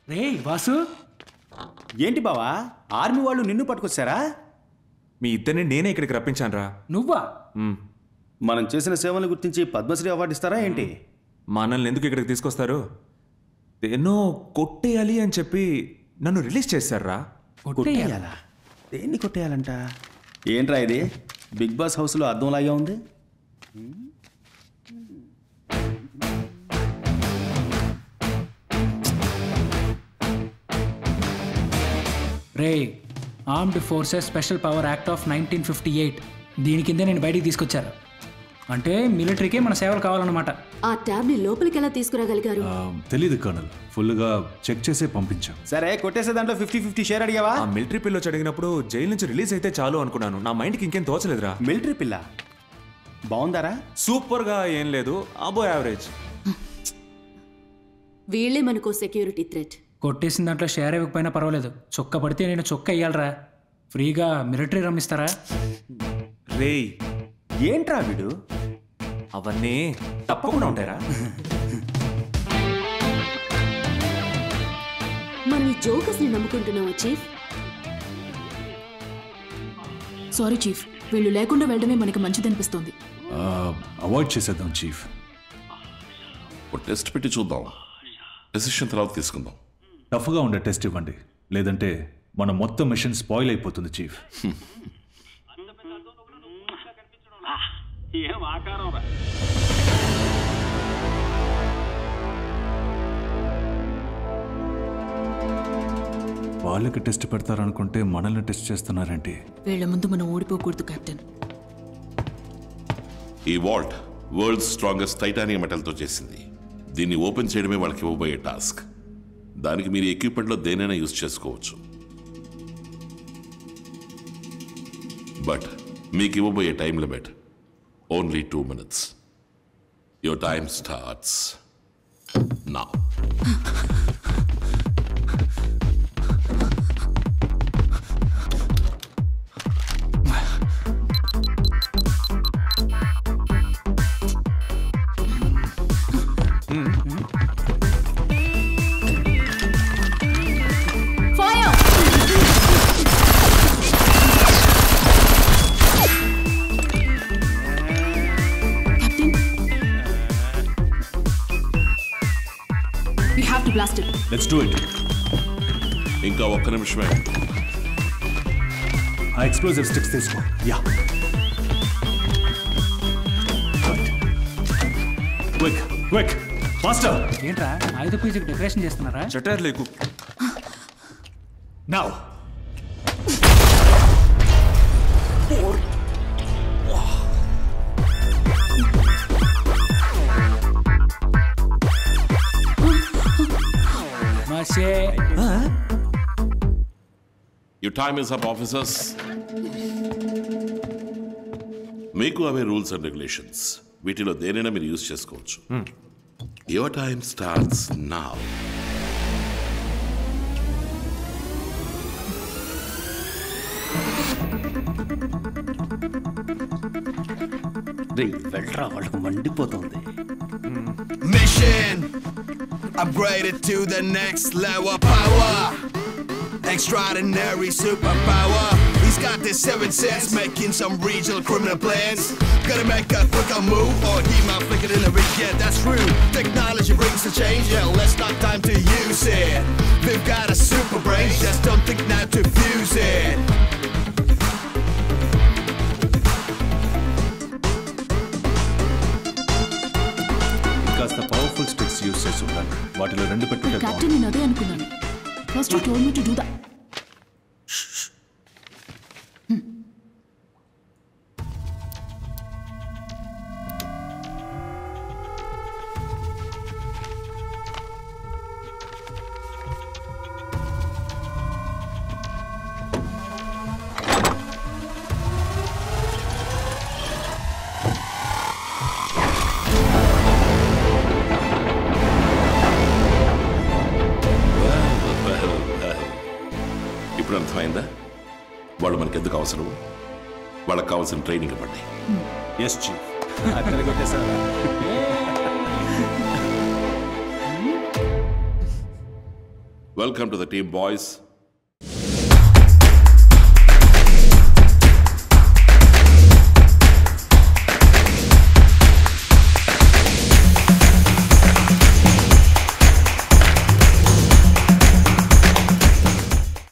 రే వాసు ఏంటి బావా ఆర్మీ వాళ్ళు నిన్ను పట్టుకొచ్చారా మీ ఇద్దరిని నేనే ఇక్కడికి రప్పించాను రా నువ్వా మనం చేసిన సేవలను గుర్తించి పద్మశ్రీ అవార్డు ఇస్తారా ఏంటి మనల్ని ఎందుకు ఇక్కడికి తీసుకొస్తారు ఎన్నో కొట్టేయాలి అని చెప్పి నన్ను రిలీజ్ చేశారా కొట్టేయాలా దేన్ని కొట్టేయాలంట ఏంట్రా ఇది బిగ్ బాస్ హౌస్లో అద్దం లాగే ఉంది రే armed forces special power act of nineteen fifty eight దీని కిందే నేను బయటికి తీసుకొచ్చారు అంటే మిలిటరీకే మన సేవలు కావాలన్నమాట ఆ ట్యాబ్ ని లోపలికి ఎలా తీసుకురాగలిగారు తెలీదు కర్నల్ ఫుల్గా చెక్ చేసే పంపించాం సరే కొట్టేసే దాంట్లో ఫిఫ్టీ ఫిఫ్టీ షేర్ అడిగావా ఆ మిలిటరీ పిల్ల వచ్చి అడిగినప్పుడు జైలు నుంచి రిలీజ్ అయితే చాలు అనుకున్నాను నా మైండ్కి ఇంకేం తోచలేదురా మిలిటరీ పిల్ల బాగుందారా సూపర్ గా ఏం లేదు అబో యావరేజ్ వీళ్ళే మనకు సెక్యూరిటీ థ్రెట్ కొట్టేసిన దాంట్లో షేర్ ఇవ్వకపోయినా పర్వాలేదు చొక్క పడితే నేను చొక్క ఇయ్యాలరా ఫ్రీగా మిలిటరీ రమ్మిస్తారా రేయ్ ఏంట్రా వీడు అవన్నీ తప్పకుండా ఉంటారా మనం ఈ జోకర్స్ ని నమ్ముకుంటున్నావా చీఫ్ సారీ చీఫ్ వీళ్ళు లేకుండా వెళ్ళడమే మనకి మంచిదనిపిస్తోంది అవాయిడ్ చేసేద్దాం చీఫ్ ఒక టెస్ట్ పెట్టి చూద్దాం డెసిషన్ తర్వాత తీసుకుందాం టఫ్గా ఉండే టెస్ట్ ఇవ్వండి లేదంటే మన మొత్తం మిషన్ స్పాయిల్ అయిపోతుంది చీఫ్ ఏం ఆకారం రా వాళ్ళకి టెస్ట్ పెడతారనుకుంటే మనల్ని టెస్ట్ చేస్తున్నారేంటి వీళ్ళ ముందు మనం ఓడిపోకూడదు కెప్టెన్ ఈ వాల్ట్ వరల్డ్ స్ట్రాంగెస్ట్ టైటానియం మెటల్తో చేసింది దీన్ని ఓపెన్ చేయడమే వాళ్ళకి ఇవ్వబోయే టాస్క్ దానికి మీరు ఎక్విప్మెంట్లో దేనైనా యూజ్ చేసుకోవచ్చు బట్ మీకు ఇవ్వబోయే time limit only two minutes your time starts నా fire captain we have to blast it let's do it ఇంకా ఒక్క నిమిషమే ఆ ఎక్స్ప్లోజివ్ స్టిక్స్ తీసుకో యా క్విక్ క్విక్ మాస్టర్ ఏంట్రా ఆయుధ పూజకి డెకరేషన్ చేస్తున్నారా చటర్ లేకు నౌ మసే your time is up officers మీకు అవే రూల్స్ అండ్ రెగ్యులేషన్స్ వీటిలో దేనైనా మీరు యూజ్ చేసుకోవచ్చు యువర్ టైమ్ స్టార్ట్స్ నా రే వెళ్ళరా వాళ్ళకు మండిపోతుంది Mission upgraded to the next level power. Extraordinary superpower. He's got this seven sense, making some regional criminal plans. Gotta make a quicker move, or he might flick it in the reach. Yeah, that's true. Technology brings the change. Yeah, let's not time to use it. We've got a super brain, just don't think now to fuse it. కాస్త powerful sticks use చేసి ఉండాలి వాటిలో రెండు పెట్టుకుంటే బాగుంటుంది captain నేను అదే అనుకున్నాను first told me to do that ఇప్పుడు అర్థమైందా వాళ్ళు మనకి ఎందుకు అవసరం వాళ్ళకి కావాల్సిన ట్రైనింగ్ ఇవ్వండి ఎస్ చీఫ్ అక్కడ కొట్టేసారా welcome to the team boys